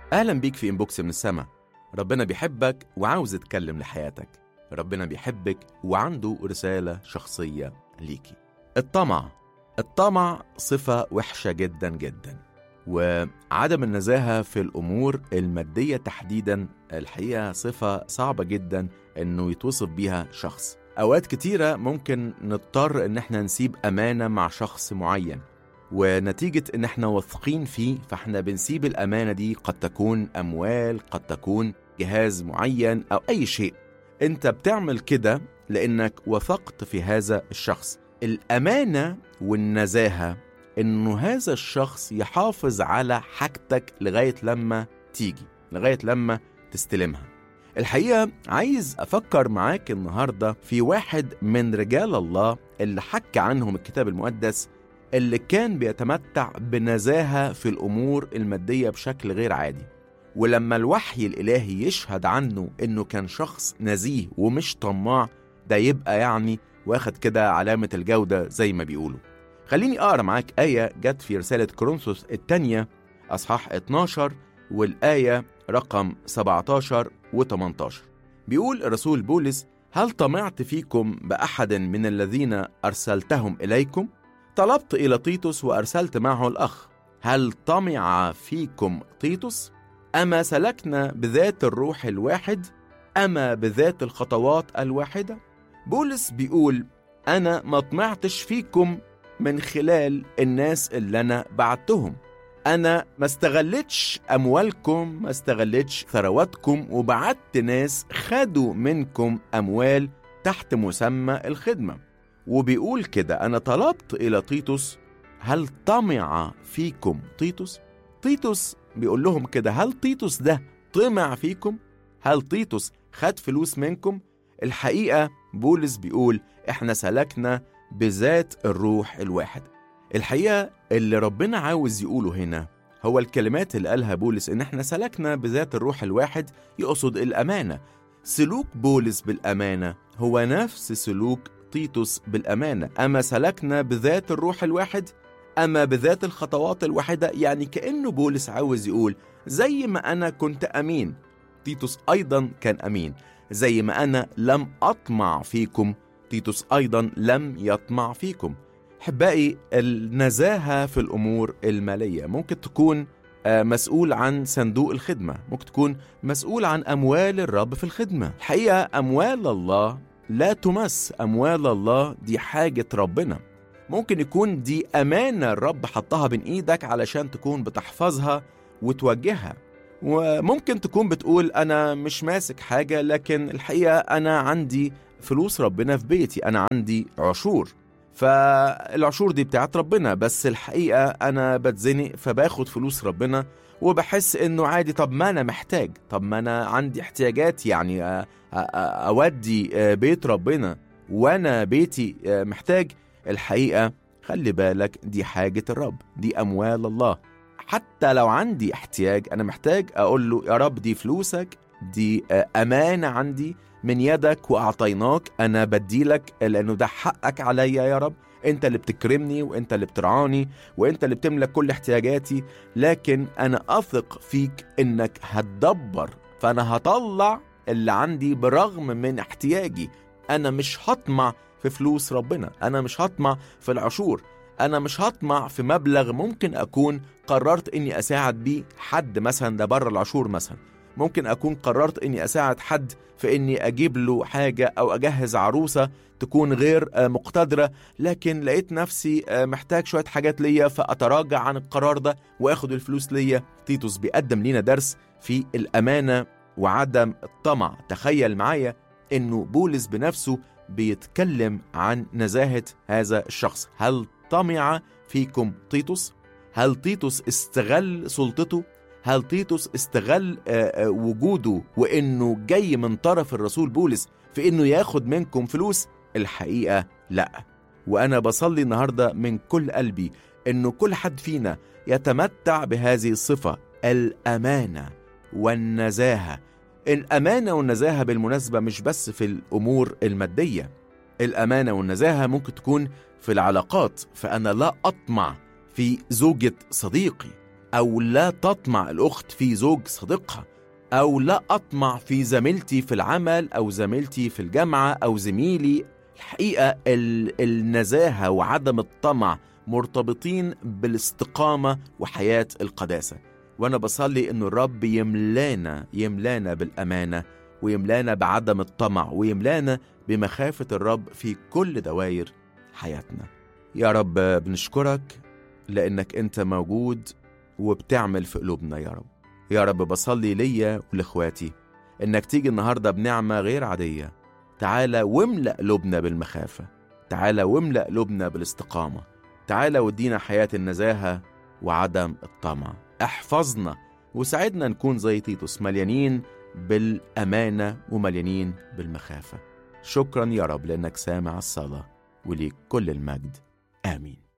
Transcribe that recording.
أهلا بيك في إنبوكس من السما ربنا بيحبك وعاوز يتكلم لحياتك ربنا بيحبك وعنده رسالة شخصية ليكي الطمع الطمع صفة وحشة جدا جدا وعدم النزاهة في الأمور المادية تحديدا الحقيقة صفة صعبة جدا إنه يتوصف بيها شخص أوقات كتيرة ممكن نضطر إن احنا نسيب أمانة مع شخص معين ونتيجة إن احنا واثقين فيه فاحنا بنسيب الأمانة دي قد تكون أموال قد تكون جهاز معين أو أي شيء أنت بتعمل كده لأنك وثقت في هذا الشخص الأمانة والنزاهة إنه هذا الشخص يحافظ على حاجتك لغاية لما تيجي لغاية لما تستلمها الحقيقة عايز أفكر معاك النهاردة في واحد من رجال الله اللي حكى عنهم الكتاب المقدس اللي كان بيتمتع بنزاهة في الأمور المادية بشكل غير عادي ولما الوحي الإلهي يشهد عنه إنه كان شخص نزيه ومش طماع ده يبقى يعني واخد كده علامة الجودة زي ما بيقولوا خليني أقرأ معاك آية جت في رسالة كورنثوس الثانية أصحاح 12 والآية رقم 17 و18 بيقول الرسول بولس هل طمعت فيكم بأحد من الذين أرسلتهم إليكم؟ طلبت إلى تيتوس وأرسلت معه الأخ هل طمع فيكم تيتوس؟ أما سلكنا بذات الروح الواحد؟ أما بذات الخطوات الواحدة؟ بولس بيقول أنا ما طمعتش فيكم من خلال الناس اللي أنا بعتهم أنا ما استغلتش أموالكم ما استغلتش ثرواتكم وبعت ناس خدوا منكم أموال تحت مسمى الخدمة وبيقول كده أنا طلبت إلى تيتوس هل طمع فيكم تيتوس؟ تيتوس بيقول لهم كده هل تيتوس ده طمع فيكم؟ هل تيتوس خد فلوس منكم؟ الحقيقة بولس بيقول إحنا سلكنا بذات الروح الواحد الحقيقة اللي ربنا عاوز يقوله هنا هو الكلمات اللي قالها بولس إن إحنا سلكنا بذات الروح الواحد يقصد الأمانة سلوك بولس بالأمانة هو نفس سلوك تيتوس بالأمانة أما سلكنا بذات الروح الواحد أما بذات الخطوات الواحدة يعني كأنه بولس عاوز يقول زي ما أنا كنت أمين تيتوس أيضا كان أمين زي ما أنا لم أطمع فيكم تيتوس أيضا لم يطمع فيكم أحبائي النزاهة في الأمور المالية ممكن تكون مسؤول عن صندوق الخدمة ممكن تكون مسؤول عن أموال الرب في الخدمة الحقيقة أموال الله لا تمس أموال الله دي حاجة ربنا ممكن يكون دي أمانة الرب حطها بين إيدك علشان تكون بتحفظها وتوجهها وممكن تكون بتقول أنا مش ماسك حاجة لكن الحقيقة أنا عندي فلوس ربنا في بيتي أنا عندي عشور فالعشور دي بتاعت ربنا بس الحقيقة أنا بتزنق فباخد فلوس ربنا وبحس إنه عادي طب ما أنا محتاج طب ما أنا عندي احتياجات يعني أودي بيت ربنا وأنا بيتي محتاج الحقيقة خلي بالك دي حاجة الرب دي أموال الله حتى لو عندي احتياج أنا محتاج أقول له يا رب دي فلوسك دي أمانة عندي من يدك وأعطيناك أنا بديلك لأنه ده حقك عليا يا رب أنت اللي بتكرمني وأنت اللي بترعاني وأنت اللي بتملك كل احتياجاتي لكن أنا أثق فيك إنك هتدبر فأنا هطلع اللي عندي برغم من احتياجي أنا مش هطمع في فلوس ربنا أنا مش هطمع في العشور أنا مش هطمع في مبلغ ممكن أكون قررت إني أساعد بيه حد مثلا ده بره العشور مثلا ممكن أكون قررت إني أساعد حد في إني أجيب له حاجة أو أجهز عروسة تكون غير مقتدرة لكن لقيت نفسي محتاج شوية حاجات ليا فأتراجع عن القرار ده وأخد الفلوس ليا تيتوس بيقدم لينا درس في الأمانة وعدم الطمع تخيل معايا إنه بولس بنفسه بيتكلم عن نزاهة هذا الشخص هل طمع فيكم تيتوس؟ هل تيتوس استغل سلطته؟ هل تيتوس استغل وجوده وانه جاي من طرف الرسول بولس في انه ياخد منكم فلوس؟ الحقيقه لا. وانا بصلي النهارده من كل قلبي انه كل حد فينا يتمتع بهذه الصفه الامانه والنزاهه. الامانه والنزاهه بالمناسبه مش بس في الامور الماديه. الامانه والنزاهه ممكن تكون في العلاقات فانا لا اطمع في زوجة صديقي أو لا تطمع الأخت في زوج صديقها أو لا أطمع في زميلتي في العمل أو زميلتي في الجامعة أو زميلي الحقيقة ال- النزاهة وعدم الطمع مرتبطين بالاستقامة وحياة القداسة وأنا بصلي إنه الرب يملانا يملانا بالأمانة ويملانا بعدم الطمع ويملانا بمخافة الرب في كل دوائر حياتنا يا رب بنشكرك لأنك أنت موجود وبتعمل في قلوبنا يا رب يا رب بصلي ليا ولإخواتي إنك تيجي النهاردة بنعمة غير عادية تعالى واملأ قلوبنا بالمخافة تعالى واملأ قلوبنا بالاستقامة تعالى وادينا حياة النزاهة وعدم الطمع احفظنا وساعدنا نكون زي تيتوس مليانين بالأمانة ومليانين بالمخافة شكرا يا رب لأنك سامع الصلاة وليك كل المجد آمين